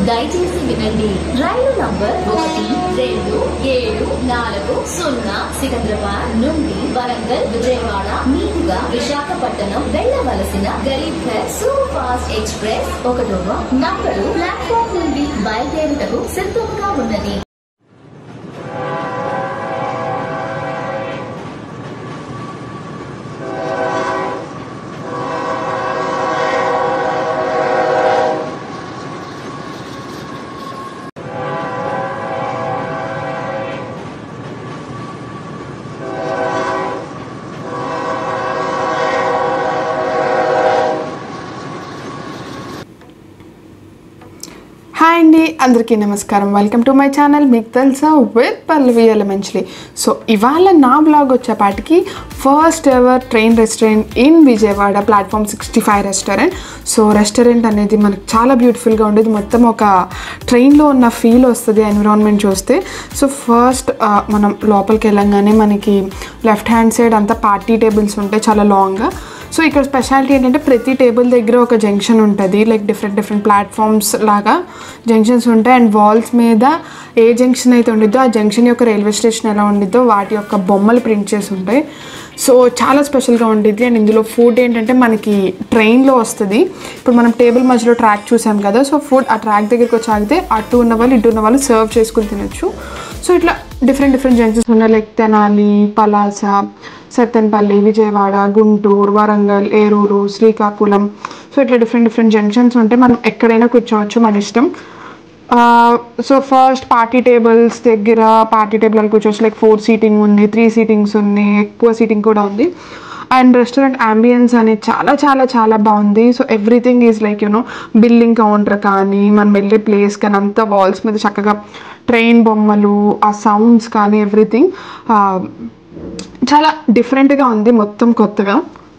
దయచేసి వినండి రైలు నంబర్ ఒకటి రెండు ఏడు నాలుగు సున్నా సికింద్రాబాద్ నుండి వరంగల్ విజయవాడ మీదుగా విశాఖపట్నం వెళ్ళవలసిన Garib Ghar super fast express ఒకటవ నంబరు ప్లాట్ఫామ్ నుండి బయలుదేరుటకు సిద్ధంగా ఉన్నది హాయ్ అండి అందరికీ నమస్కారం వెల్కమ్ టు మై ఛానల్ మీకు తెలుసా విత్ పల్లవి ఎలమెంట్లీ సో ఇవాళ నా బ్లాగ్ వచ్చేపాటికి first ever train restaurant in Vijayawada platform sixty five restaurant so restaurant అనేది మనకు చాలా బ్యూటిఫుల్గా ఉండేది మొత్తం ఒక ట్రైన్లో ఉన్న ఫీల్ వస్తుంది ఎన్విరాన్మెంట్ చూస్తే సో ఫస్ట్ మనం లోపలికి వెళ్ళంగానే మనకి లెఫ్ట్ హ్యాండ్ సైడ్ అంతా పార్టీ టేబుల్స్ ఉంటాయి చాలా లాంగ్గా సో ఇక్కడ స్పెషాలిటీ ఏంటంటే ప్రతి టేబుల్ దగ్గర ఒక జంక్షన్ ఉంటుంది లైక్ డిఫరెంట్ డిఫరెంట్ ప్లాట్ఫామ్స్ లాగా జంక్షన్స్ ఉంటాయి అండ్ వాల్స్ మీద ఏ జంక్షన్ అయితే ఉండిద్దో ఆ జంక్షన్ యొక్క రైల్వే స్టేషన్ ఎలా ఉండిద్దో వాటి యొక్క బొమ్మలు ప్రింట్ చేసి ఉంటాయి సో చాలా స్పెషల్గా ఉండిద్ది అండ్ ఇందులో ఫుడ్ ఏంటంటే మనకి ట్రైన్లో వస్తుంది ఇప్పుడు మనం టేబుల్ మధ్యలో ట్రాక్ చూసాం కదా సో ఫుడ్ ఆ ట్రాక్ దగ్గరికి వచ్చి ఆగితే అటు ఉన్న వాళ్ళు ఇటు ఉన్న వాళ్ళు సర్వ్ చేసుకుని తినొచ్చు సో ఇట్లా డిఫరెంట్ డిఫరెంట్ జంక్షన్స్ ఉన్నాయి లైక్ తెనాలి పలాస సత్తెనపల్లి విజయవాడ గుంటూరు వరంగల్ ఏరూరు శ్రీకాకుళం సో ఇట్లా డిఫరెంట్ డిఫరెంట్ జంక్షన్స్ ఉంటే మనం ఎక్కడైనా కూర్చోవచ్చు మన ఇష్టం సో ఫస్ట్ పార్టీ టేబుల్స్ దగ్గర పార్టీ టేబుల్ అని కూర్చోవచ్చు లైక్ ఫోర్ సీటింగ్ ఉంది త్రీ సీటింగ్స్ ఉన్నాయి ఎక్కువ సీటింగ్ కూడా ఉంది అండ్ రెస్టారెంట్ అంబియన్స్ అనేది చాలా చాలా చాలా బాగుంది so everything is like you know billing counter కానీ మనం వెళ్ళే ప్లేస్ కానీ అంతా వాల్స్ మీద చక్కగా ట్రైన్ బొమ్మలు ఆ సౌండ్స్ కానీ ఎవ్రీథింగ్ చాలా డిఫరెంట్గా ఉంది మొత్తం కొత్తగా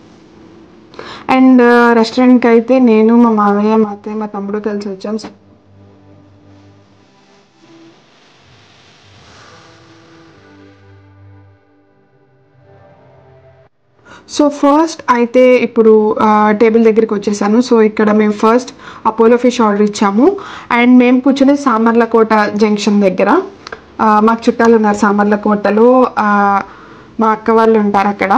అండ్ రెస్టారెంట్కి అయితే నేను మా మామయ్య మా అత్తయ్య మా తమ్ముడు కలిసి వచ్చాం సో ఫస్ట్ అయితే ఇప్పుడు టేబుల్ దగ్గరికి వచ్చేసాను సో ఇక్కడ మేము ఫస్ట్ అపోలో ఫిష్ ఆర్డర్ ఇచ్చాము అండ్ మేము కూర్చునే సామర్లకోట జంక్షన్ దగ్గర ఆ, మాకు చుట్టాలు ఉన్నారు సామర్లకోటలో ఆ, మా అక్క వాళ్ళు ఉంటారు అక్కడ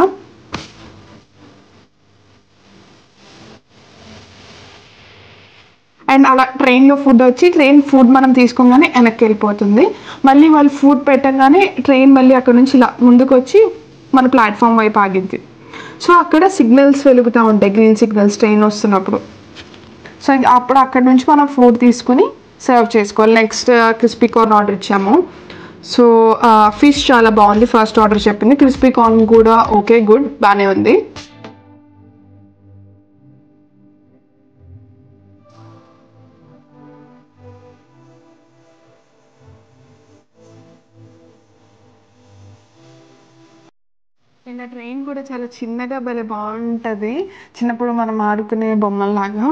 అండ్ అలా ట్రైన్లో ఫుడ్ వచ్చి ట్రైన్ ఫుడ్ మనం తీసుకోగానే వెనక్కి వెళ్ళిపోతుంది మళ్ళీ వాళ్ళు ఫుడ్ పెట్టగానే ట్రైన్ మళ్ళీ అక్కడ నుంచి ఇలా ముందుకు వచ్చి మన ప్లాట్ఫామ్ వైపు ఆగిద్ది సో అక్కడ సిగ్నల్స్ వెలుగుతూ ఉంటాయి గ్రీన్ సిగ్నల్స్ ట్రైన్ వస్తున్నప్పుడు సో ఇంక అప్పుడు అక్కడ నుంచి మనం ఫుడ్ తీసుకుని సర్వ్ చేసుకోవాలి నెక్స్ట్ క్రిస్పీ కార్న్ ఆర్డర్ ఇచ్చాము సో ఫిష్ చాలా బాగుంది ఫస్ట్ ఆర్డర్ చెప్పింది క్రిస్పీ కార్న్ కూడా ఓకే గుడ్ బాగానే ఉంది నిన్న ట్రైన్ కూడా చాలా చిన్నగా భలే బాగుంటుంది చిన్నప్పుడు మనం ఆడుకునే బొమ్మల్లాగా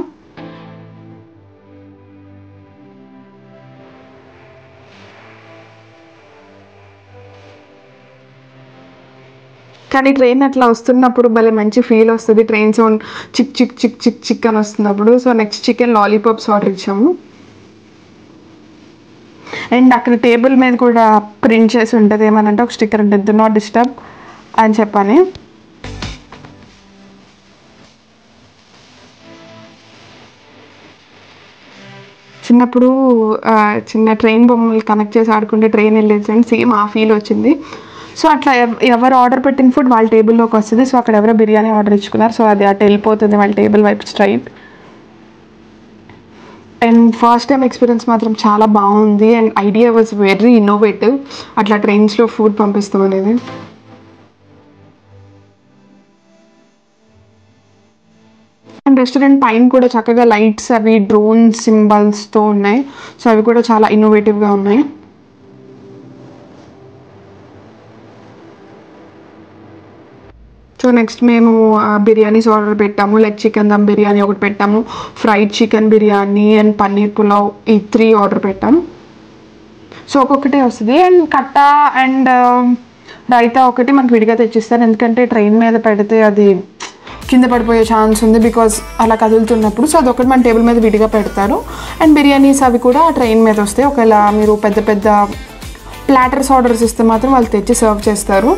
కానీ ట్రైన్ అట్లా వస్తున్నప్పుడు భలే మంచి ఫీల్ వస్తుంది ట్రైన్ సౌండ్ చిక్ చిక్ చిక్ చిక్ చిక్ అని వస్తున్నప్పుడు so next chicken lollipops order ఇచ్చాము అండ్ అక్కడ టేబుల్ మీద కూడా ప్రింట్ చేసి ఉంటుంది ఏమనంటే ఒక స్టిక్కర్ ఉంటుంది డు నాట్ డిస్టర్బ్ అని చెప్పని చిన్నప్పుడు ఆ, చిన్న ట్రైన్ బొమ్మలు కనెక్ట్ చేసి ఆడుకుంటే ట్రైన్ వెళ్ళేది సేమ్ ఆ ఫీల్ వచ్చింది సో అట్లా ఎవ- ఎవరు ఆర్డర్ పెట్టిన ఫుడ్ వాళ్ళ టేబుల్లోకి వస్తుంది సో అక్కడ ఎవరో బిర్యానీ ఆర్డర్ ఇచ్చుకున్నారు సో అది అటు వెళ్ళిపోతుంది వాళ్ళ టేబుల్ వైపు straight and first time experience మాత్రం చాలా బాగుంది and idea was very innovative అట్లా ట్రైన్స్లో ఫుడ్ పంపిస్తాం అనేది అండ్ రెస్టారెంట్ పైన కూడా చక్కగా లైట్స్ అవి డ్రోన్ సింబల్స్తో ఉన్నాయి సో అవి కూడా చాలా ఇన్నోవేటివ్గా ఉన్నాయి సో నెక్స్ట్ మేము బిర్యానీస్ ఆర్డర్ పెట్టాము లైక్ చికెన్ దమ్ బిర్యానీ ఒకటి పెట్టాము fried chicken biryani and paneer pulao ఈ త్రీ ఆర్డర్ పెట్టాము సో ఒక్కొక్కటే వస్తుంది అండ్ కట్ట అండ్ రైతా ఒకటి మనకు విడిగా తెచ్చిస్తారు ఎందుకంటే ట్రైన్ మీద పెడితే అది కింద పడిపోయే ఛాన్స్ ఉంది బికాజ్ అలా కదులుతున్నప్పుడు సో అదొకటి మన టేబుల్ మీద విడిగా పెడతారు అండ్ బిర్యానీస్ అవి కూడా ట్రైన్ మీద వస్తాయి ఒకవేళ మీరు పెద్ద పెద్ద ప్లాటర్స్ ఆర్డర్స్ ఇస్తే మాత్రం వాళ్ళు తెచ్చి సర్వ్ చేస్తారు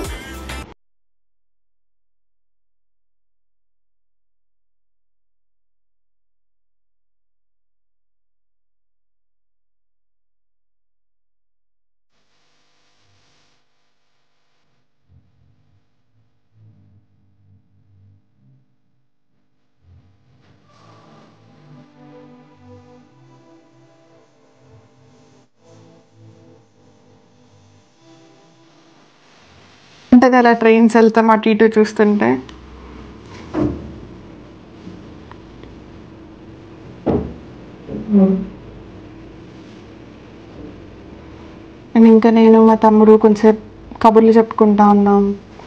ఉంటుంది అలా ట్రైన్స్ వెళ్తాం అటు ఇటు చూస్తుంటే అండ్ ఇంకా నేను మా తమ్ముడు కొంచెం కబుర్లు చెప్పుకుంటా ఉన్నాం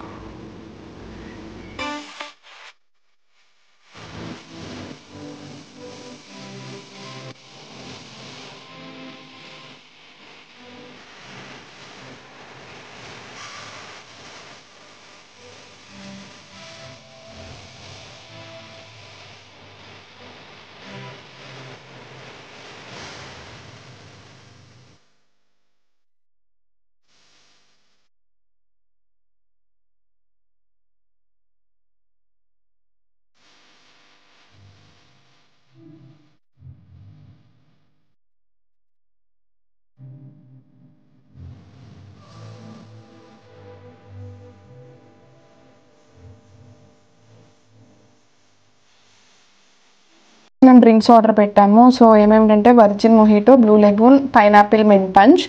మేము డ్రింక్స్ ఆర్డర్ పెట్టాము సో ఏమేమిటంటే virgin mojito blue lagoon pineapple mint punch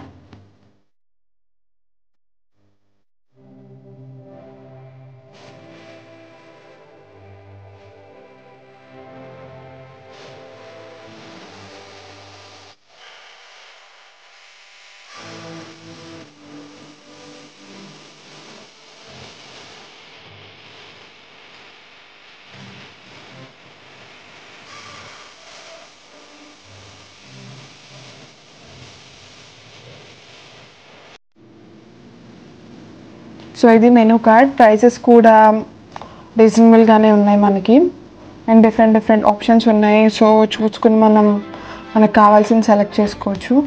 so ఇది మెనూ కార్డ్ ప్రైసెస్ కూడా రీజనబుల్గానే ఉన్నాయి మనకి అండ్ డిఫరెంట్ డిఫరెంట్ ఆప్షన్స్ ఉన్నాయి సో చూసుకుని మనం మనకు కావాల్సింది సెలెక్ట్ చేసుకోవచ్చు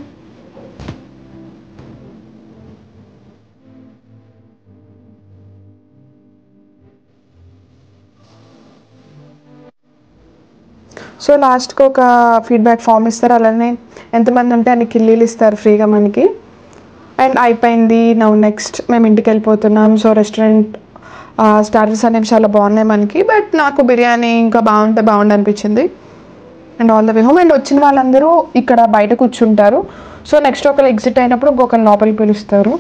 సో లాస్ట్కి ఒక ఫీడ్బ్యాక్ ఫామ్ ఇస్తారు అలానే ఎంతమంది ఉంటే అన్ని కిల్లీలు ఇస్తారు ఫ్రీగా మనకి అండ్ అయిపోయింది నవ్వు నెక్స్ట్ మేము ఇంటికి వెళ్ళిపోతున్నాం సో రెస్టారెంట్ స్టార్టర్స్ అనేవి చాలా బాగున్నాయి మనకి బట్ నాకు బిర్యానీ ఇంకా బాగుంటే బాగుండు అనిపించింది and all the way home and వచ్చిన వాళ్ళందరూ ఇక్కడ బయట కూర్చుంటారు సో నెక్స్ట్ ఒకరు ఎగ్జిట్ అయినప్పుడు ఇంకొకరు లోపలికి పిలుస్తారు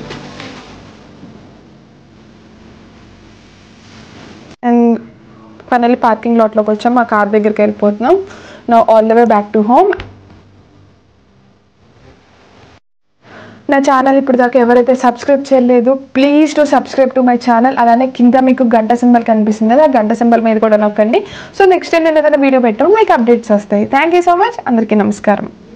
అండ్ ఫైనల్లీ పార్కింగ్ లాట్లోకి వచ్చాం మా కార్ దగ్గరికి వెళ్ళిపోతున్నాం నా all the way back to home నా ఛానల్ ఇప్పుడు దాకా ఎవరైతే సబ్స్క్రైబ్ చేయలేదు please to subscribe to my channel అలానే కింద మీకు గంట సింబల్ కనిపిస్తుంది కదా ఆ గంట సింబల్ మీద కూడా నొక్కండి సో నెక్స్ట్ టైం నేను ఏదైనా వీడియో పెట్టడం మీకు అప్డేట్స్ వస్తాయి థ్యాంక్ యూ సో మచ్ అందరికీ నమస్కారం